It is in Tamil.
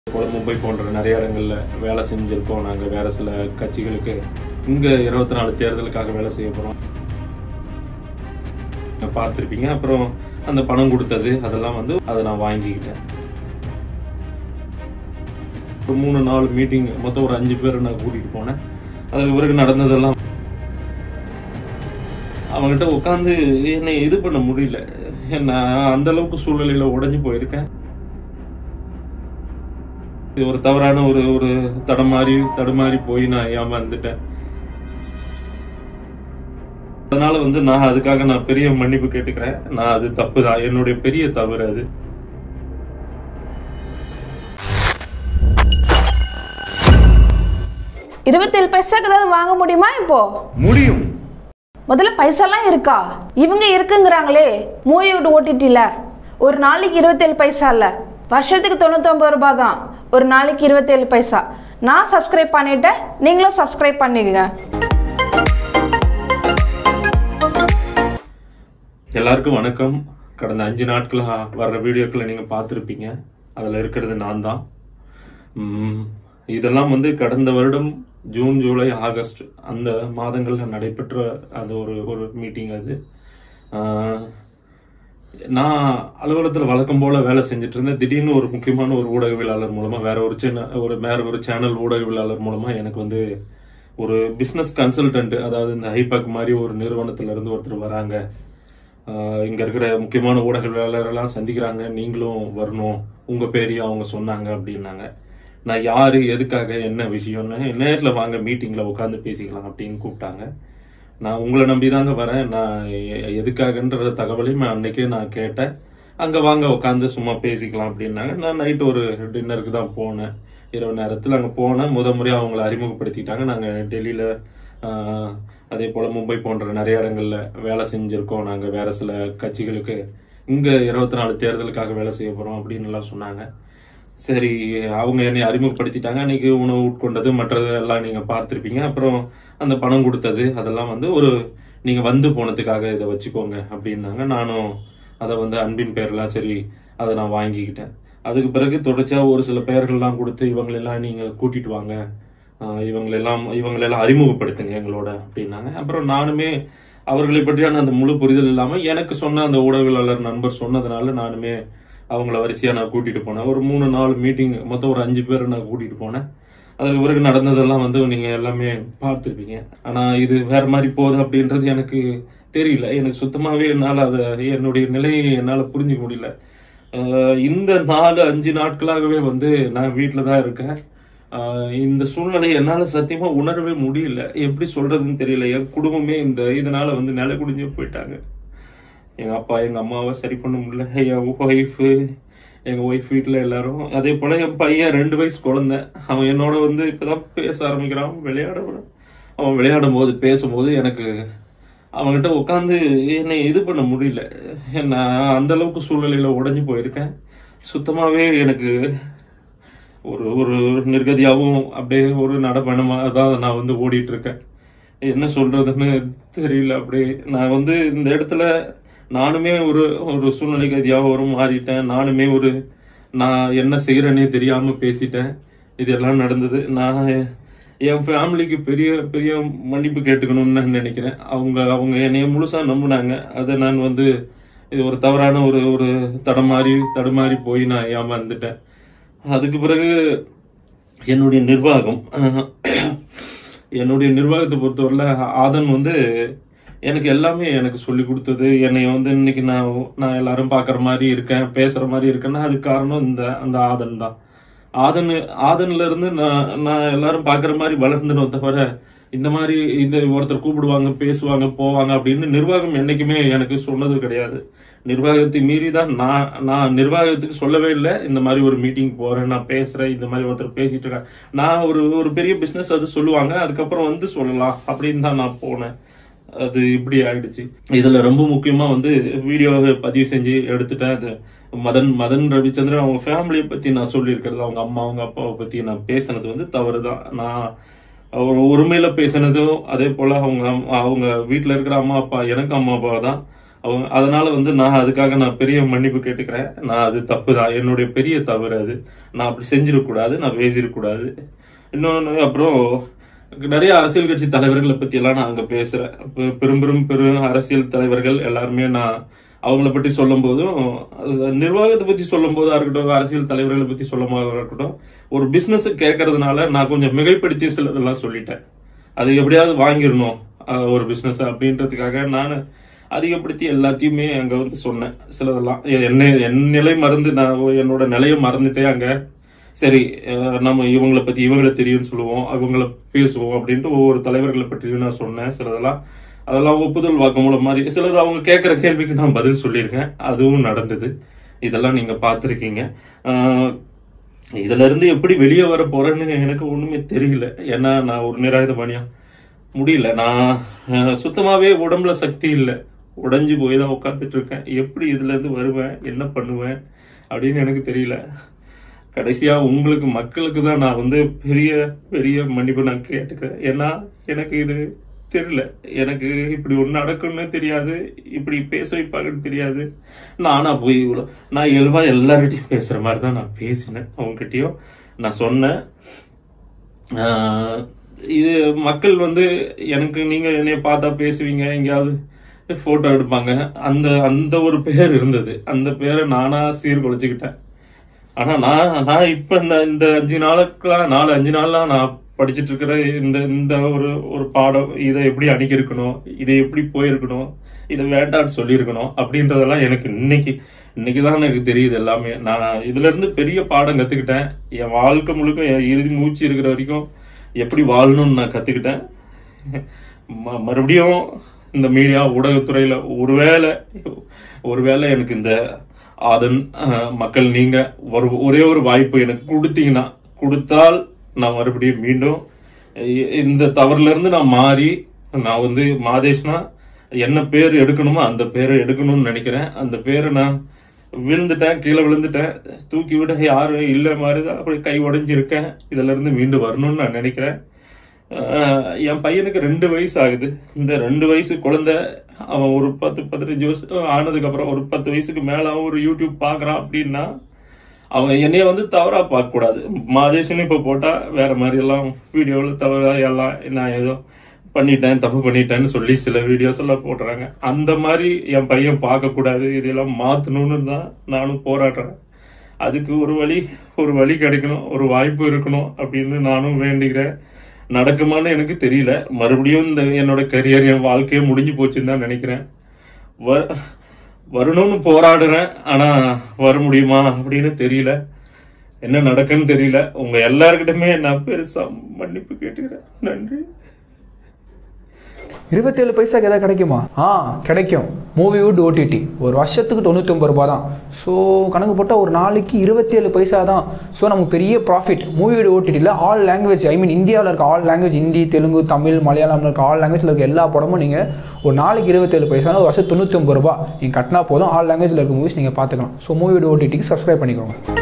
போல மும்பை போன்ற நிறைய இடங்கள்ல வேலை செஞ்சிருக்கோம் நாங்க வேற சில கட்சிகளுக்கு இங்க இருபத்தி நாலு தேர்தலுக்காக வேலை செய்ய போறோம் பார்த்துருப்பீங்க அப்புறம் அந்த பணம் கொடுத்தது அதெல்லாம் வந்து அதை நான் வாங்கிக்கிட்டேன் ஒரு மூணு நாலு மீட்டிங் மொத்தம் ஒரு அஞ்சு பேர் நான் கூட்டிட்டு போனேன் அதுக்கு பிறகு நடந்ததெல்லாம் அவங்ககிட்ட உட்காந்து என்னை இது பண்ண முடியல நான் அந்த அளவுக்கு சூழ்நிலையில உடைஞ்சு போயிருக்கேன் இது ஒரு தவறான ஒரு ஒரு தடமாறி தடுமாறி போய் நான் ஏமாந்துட்டேன் அதனால வந்து நான் அதுக்காக நான் பெரிய மன்னிப்பு கேட்டுக்கிறேன் நான் அது தப்பு தான் என்னுடைய பெரிய தவறு அது இருபத்தேழு பைசாக்கு ஏதாவது வாங்க முடியுமா இப்போ முடியும் முதல்ல பைசாலாம் இருக்கா இவங்க இருக்குங்கிறாங்களே மூவியோட ஓடிடில ஒரு நாளைக்கு இருபத்தேழு பைசா இல்ல வருஷத்துக்கு தொண்ணூத்தொம்பது ரூபாய் தான் ஒரு நாளைக்கு இருபத்தேழு பைசா நான் சப்ஸ்கிரைப் பண்ணிட்டேன் நீங்களும் சப்ஸ்கிரைப் பண்ணிடுங்க எல்லாருக்கும் வணக்கம் கடந்த அஞ்சு நாட்களா வர்ற வீடியோக்களை நீங்க பார்த்துருப்பீங்க அதுல இருக்கிறது நான் தான் உம், இதெல்லாம் வந்து கடந்த வருடம் ஜூன் ஜூலை ஆகஸ்ட் அந்த மாதங்கள்ல நடைபெற்ற அது ஒரு ஒரு மீட்டிங் அது ஆஹ், நான் அலுவலகத்தில் வழக்கம் போல வேலை செஞ்சுட்டு இருந்தேன் திடீர்னு ஒரு முக்கியமான ஒரு ஊடகவியலாளர் மூலமா வேற ஒரு சின்ன ஒரு வேற ஒரு சேனல் ஊடகவியலாளர் மூலமா எனக்கு வந்து ஒரு பிசினஸ் கன்சல்டன்ட் அதாவது இந்த ஹைபேக் மாதிரி ஒரு நிறுவனத்துல இருந்து ஒருத்தர் வராங்க ஆஹ் இங்க இருக்கிற முக்கியமான ஊடகவியலாளரெல்லாம் சந்திக்கிறாங்க நீங்களும் வரணும் உங்க பேரையும் அவங்க சொன்னாங்க அப்படின்னாங்க நான் யாரு எதுக்காக என்ன விஷயம்னு நேர்ல வாங்க மீட்டிங்ல உட்காந்து பேசிக்கலாம் அப்படின்னு கூப்பிட்டாங்க நான் உங்களை நம்பி தாங்க வரேன் நான் எ- எதுக்காகன்ற தகவலையும் நான் அன்னைக்கே நான் கேட்டேன் அங்க வாங்க உட்காந்து சும்மா பேசிக்கலாம் அப்படின்னாங்க நான் நைட் ஒரு டின்னருக்கு தான் போனேன் இரவு நேரத்தில் அங்கே போனேன் முத முறையாக அவங்கள அறிமுகப்படுத்திட்டாங்க நாங்கள் டெல்லியில் அதே போல் மும்பை போன்ற நிறைய இடங்கள்ல வேலை செஞ்சுருக்கோம் நாங்கள் வேற சில கட்சிகளுக்கு இங்கே இருபத்தி நாலு தேர்தலுக்காக வேலை செய்ய போகிறோம் அப்படின்னு எல்லாம் சொன்னாங்க சரி அவங்க என்னை அறிமுகப்படுத்திட்டாங்க அன்னைக்கு உணவு உட்கொண்டது மற்றது எல்லாம் நீங்க பார்த்திருப்பீங்க அப்புறம் அந்த பணம் கொடுத்தது அதெல்லாம் வந்து ஒரு நீங்க வந்து போனதுக்காக இதை வச்சுக்கோங்க அப்படின்னாங்க நானும் அதை வந்து அன்பின் பேர்ல சரி அதை நான் வாங்கிக்கிட்டேன் அதுக்கு பிறகு தொடர்ச்சியா ஒரு சில பெயர்கள்லாம் கொடுத்து இவங்களெல்லாம் நீங்க கூட்டிட்டு வாங்க ஆஹ் இவங்களெல்லாம் இவங்களெல்லாம் அறிமுகப்படுத்துங்க எங்களோட அப்படின்னாங்க அப்புறம் நானுமே அவர்களை பற்றியான அந்த முழு புரிதல் இல்லாம எனக்கு சொன்ன அந்த ஊடகவியலாளர் நண்பர் சொன்னதுனால நானுமே அவங்கள வரிசையா நான் கூட்டிட்டு போனேன் ஒரு மூணு நாலு மீட்டிங் மொத்தம் ஒரு அஞ்சு பேர் நான் கூட்டிட்டு போனேன் அதுக்கு பிறகு நடந்ததெல்லாம் வந்து நீங்க எல்லாமே பார்த்துருப்பீங்க ஆனா இது வேற மாதிரி போகுது அப்படின்றது எனக்கு தெரியல எனக்கு சுத்தமாவே என்னால அதை என்னுடைய நிலையை என்னால புரிஞ்சுக்க முடியல ஆஹ் இந்த நாலு அஞ்சு நாட்களாகவே வந்து நான் வீட்டில் தான் இருக்கேன் ஆஹ் இந்த சூழ்நிலையை என்னால சத்தியமா உணரவே முடியல எப்படி சொல்றதுன்னு தெரியல என் குடும்பமே இந்த இதனால வந்து நிலை குடிஞ்சு போயிட்டாங்க எங்க அப்பா எங்க அம்மாவை சரி பண்ண முடியல என் ஒய்ஃபு எங்க ஒய்ஃப் வீட்டுல எல்லாரும் அதே போல என் பையன் ரெண்டு வயசு குழந்தை அவன் என்னோட வந்து இப்பதான் பேச ஆரம்பிக்கிறான் விளையாட அவன் விளையாடும் போது பேசும்போது எனக்கு அவன்கிட்ட உட்காந்து என்னை இது பண்ண முடியல நான் அந்த அளவுக்கு சூழ்நிலையில உடைஞ்சு போயிருக்கேன் சுத்தமாவே எனக்கு ஒரு ஒரு நிர்கதியாகவும் அப்படியே ஒரு நடப்பயணமா தான் நான் வந்து ஓடிட்டு இருக்கேன் என்ன சொல்றதுன்னு தெரியல அப்படியே நான் வந்து இந்த இடத்துல நானுமே ஒரு ஒரு சூழ்நிலை கதியாக ஒரு மாறிட்டேன் நானுமே ஒரு நான் என்ன செய்யறேனே தெரியாம பேசிட்டேன் இதெல்லாம் நடந்தது நான் என் ஃபேமிலிக்கு பெரிய பெரிய மன்னிப்பு கேட்டுக்கணும்னு நான் நினைக்கிறேன் அவங்க அவங்க என்னைய முழுசா நம்பினாங்க அதை நான் வந்து இது ஒரு தவறான ஒரு ஒரு தடமாறி தடுமாறி போய் நான் ஏமாந்துட்டேன் அதுக்கு பிறகு என்னுடைய நிர்வாகம் என்னுடைய நிர்வாகத்தை பொறுத்தவரையில ஆதன் வந்து எனக்கு எல்லாமே எனக்கு சொல்லி கொடுத்தது என்னை வந்து இன்னைக்கு நான் நான் எல்லாரும் பார்க்குற மாதிரி இருக்கேன் பேசுற மாதிரி இருக்கேன்னா அதுக்கு காரணம் இந்த அந்த ஆதன் தான் ஆதன் ஆதன்ல இருந்து நான் நான் எல்லாரும் பார்க்குற மாதிரி வளர்ந்தனோ தவிர இந்த மாதிரி இந்த ஒருத்தர் கூப்பிடுவாங்க பேசுவாங்க போவாங்க அப்படின்னு நிர்வாகம் என்னைக்குமே எனக்கு சொன்னது கிடையாது நிர்வாகத்தை மீறி தான் நான் நான் நிர்வாகத்துக்கு சொல்லவே இல்லை இந்த மாதிரி ஒரு மீட்டிங் போறேன் நான் பேசுறேன் இந்த மாதிரி ஒருத்தர் பேசிட்டு இருக்கேன் நான் ஒரு ஒரு பெரிய பிசினஸ் அது சொல்லுவாங்க அதுக்கப்புறம் வந்து சொல்லலாம் அப்படின்னு தான் நான் போனேன் அது இப்படி ஆயிடுச்சு இதுல ரொம்ப முக்கியமா வந்து வீடியோவை பதிவு செஞ்சு எடுத்துட்டேன் அது மதன் மதன் ரவிச்சந்திரன் அவங்க ஃபேமிலியை பத்தி நான் சொல்லியிருக்கிறது அவங்க அம்மா அவங்க அப்பாவை பத்தி நான் பேசினது வந்து தவறுதான் நான் ஒரு உரிமையில பேசினதும் அதே போல அவங்க அம்- அவங்க வீட்டுல இருக்கிற அம்மா அப்பா எனக்கு அம்மா அப்பா தான் அவங்க அதனால வந்து நான் அதுக்காக நான் பெரிய மன்னிப்பு கேட்டுக்கிறேன் நான் அது தப்பு தான் என்னுடைய பெரிய தவறு அது நான் அப்படி செஞ்சிடக்கூடாது நான் பேசிடக்கூடாது இன்னொன்று அப்புறம் நிறைய அரசியல் கட்சி தலைவர்களை பத்தி எல்லாம் நான் அங்க பேசுறேன் பெ- பெரும் பெரும் பெரும் அரசியல் தலைவர்கள் எல்லாருமே நான் அவங்கள பற்றி சொல்லும் போதும் அது நிர்வாகத்தை பத்தி சொல்லும் போதா இருக்கட்டும் அரசியல் தலைவர்களை பத்தி சொல்லும் போதா இருக்கட்டும் ஒரு பிசினஸ் கேட்கறதுனால நான் கொஞ்சம் மிகைப்படுத்தி சிலதெல்லாம் சொல்லிட்டேன் அது எப்படியாவது வாங்கிடணும் அஹ், ஒரு பிசினஸ் அப்படின்றதுக்காக நான் அதிகப்படுத்தி எல்லாத்தையுமே அங்க வந்து சொன்னேன் சிலதெல்லாம் எ- என்ன என் நிலை மறந்து நான் என்னோட நிலையை மறந்துட்டே அங்க சரி அஹ், நம்ம இவங்களை பத்தி இவங்களை தெரியும்னு சொல்லுவோம் அவங்கள பேசுவோம் அப்படின்ட்டு ஒவ்வொரு தலைவர்களை பற்றியும் நான் சொன்னேன் சிலதெல்லாம் அதெல்லாம் ஒப்புதல் வாக்குமூலம் மாதிரி சிலது அவங்க கேட்குற கேள்விக்கு நான் பதில் சொல்லியிருக்கேன் அதுவும் நடந்தது இதெல்லாம் நீங்க பார்த்துருக்கீங்க இதுல இருந்து எப்படி வெளியே வர போறேன்னு எனக்கு ஒண்ணுமே தெரியல ஏன்னா நான் ஒரு நிராயுதபாணியா முடியல நான் அஹ், சுத்தமாவே உடம்புல சக்தி இல்லை உடைஞ்சு போய் தான் உட்காந்துட்டு இருக்கேன் எப்படி இதுல இருந்து வருவேன் என்ன பண்ணுவேன் அப்படின்னு எனக்கு தெரியல கடைசியா உங்களுக்கு மக்களுக்கு தான் நான் வந்து பெரிய பெரிய மன்னிப்பு நான் கேட்டுக்கிறேன் ஏன்னா எனக்கு இது தெரியல எனக்கு இப்படி ஒன்று நடக்கும்னு தெரியாது இப்படி பேச வைப்பாங்கன்னு தெரியாது நானா போய் இவ்வளோ நான் இயல்பா எல்லார்கிட்டையும் பேசுற மாதிரி தான் நான் பேசினேன் அவங்ககிட்டயும் நான் சொன்னேன் ஆஹ் இது மக்கள் வந்து எனக்கு நீங்க என்னைய பார்த்தா பேசுவீங்க எங்கேயாவது போட்டோ எடுப்பாங்க அந்த அந்த ஒரு பேர் இருந்தது அந்த பேரை நானா சீர்குலைச்சுக்கிட்டேன் ஆனா நான் நான் இப்ப இந்த இந்த அஞ்சு நாளுக்குலாம் நாலு அஞ்சு நாள்லாம் நான் படிச்சிட்டு இருக்கிற இந்த இந்த ஒரு ஒரு பாடம் இதை எப்படி அணுகியிருக்கணும் இதை எப்படி போயிருக்கணும் இதை வேண்டான்னு சொல்லியிருக்கணும் அப்படின்றதெல்லாம் எனக்கு இன்னைக்கு இன்னைக்கு தான் எனக்கு தெரியுது எல்லாமே நான் இதுல இருந்து பெரிய பாடம் கத்துக்கிட்டேன் என் வாழ்க்கை முழுக்க என் இறுதி மூச்சு இருக்கிற வரைக்கும் எப்படி வாழணும்னு நான் கத்துக்கிட்டேன் ம- மறுபடியும் இந்த மீடியா ஊடகத்துறையில ஒருவேளை ஒருவேளை எனக்கு இந்த அதன் அஹ், மக்கள் நீங்க ஒரு ஒரே ஒரு வாய்ப்பு எனக்கு கொடுத்தீங்கன்னா கொடுத்தால் நான் மறுபடியும் மீண்டும் இ- இந்த தவறுல இருந்து நான் மாறி நான் வந்து மாதேஷ்னா என்ன பேர் எடுக்கணுமோ அந்த பேரை எடுக்கணும்னு நினைக்கிறேன் அந்த பேரை நான் விழுந்துட்டேன் கீழே விழுந்துட்டேன் தூக்கி விட யாரும் இல்லை மாதிரி தான் அப்படி கை உடைஞ்சிருக்கேன் இதுல இருந்து மீண்டு வரணும்னு நான் நினைக்கிறேன் ஆஹ் என் பையனுக்கு ரெண்டு வயசு ஆகுது இந்த ரெண்டு வயசு குழந்தை அவன் ஒரு பத்து பதினஞ்சு வருஷம் ஆனதுக்கு அப்புறம் ஒரு பத்து வயசுக்கு மேல அவன் ஒரு யூடியூப் பாக்குறான் அப்படின்னா அவன் என்னைய வந்து தவறா பார்க்க கூடாது மாதேஷன் இப்ப போட்டா வேற மாதிரி எல்லாம் வீடியோவில் தவறா எல்லாம் நான் ஏதோ பண்ணிட்டேன் தப்பு பண்ணிட்டேன்னு சொல்லி சில வீடியோஸ் எல்லாம் போடுறாங்க அந்த மாதிரி என் பையன் பார்க்க கூடாது இதெல்லாம் மாத்தணும்னு தான் நானும் போராடுறேன் அதுக்கு ஒரு வழி ஒரு வழி கிடைக்கணும் ஒரு வாய்ப்பு இருக்கணும் அப்படின்னு நானும் வேண்டிக்கிறேன் நடக்குமான்னு எனக்கு தெரியல மறுபடியும் இந்த என்னோட கரியர் என் வாழ்க்கையே முடிஞ்சு போச்சுன்னு தான் நினைக்கிறேன் வ- வரணும்னு போராடுறேன் ஆனா வர முடியுமா அப்படின்னு தெரியல என்ன நடக்குன்னு தெரியல உங்க எல்லார்கிட்டயுமே நான் பெருசா மன்னிப்பு கேட்டுக்கிறேன் நன்றி இருபத்தேழு பைசாக்கு எதாவது கிடைக்குமா ஆ கிடைக்கும் மூவிவுட் ஓடிடி ஒரு வருஷத்துக்கு தொண்ணூத்தொம்பது ரூபா தான் ஸோ கணக்கு போட்டால் ஒரு நாளைக்கு இருபத்தேழு பைசா தான் ஸோ நமக்கு பெரிய ப்ராஃபிட் மூவிவுட் ஓடிடியில் ஆல் லாங்குவேஜ் ஐ மீன் இந்தியாவில் இருக்க ஆல் லாங்குவேஜ் ஹிந்தி தெலுங்கு தமிழ் மலையாளம்ல இருக்க ஆல் லாங்குவேஜில் இருக்க எல்லா படமும் நீங்கள் ஒரு நாளைக்கு இருபத்தேழு பைசா ஒரு வருஷம் தொண்ணூத்தொம்பது ரூபா நீங்கள் கட்டினா போதும் ஆல் லாங்குவேஜில் இருக்க மூவிஸ் நீங்கள் பார்த்துக்கலாம் ஸோ மூவிவுட் ஓடிடிக்கு சப்ஸ்கிரைப் பண்ணிக்கோங்க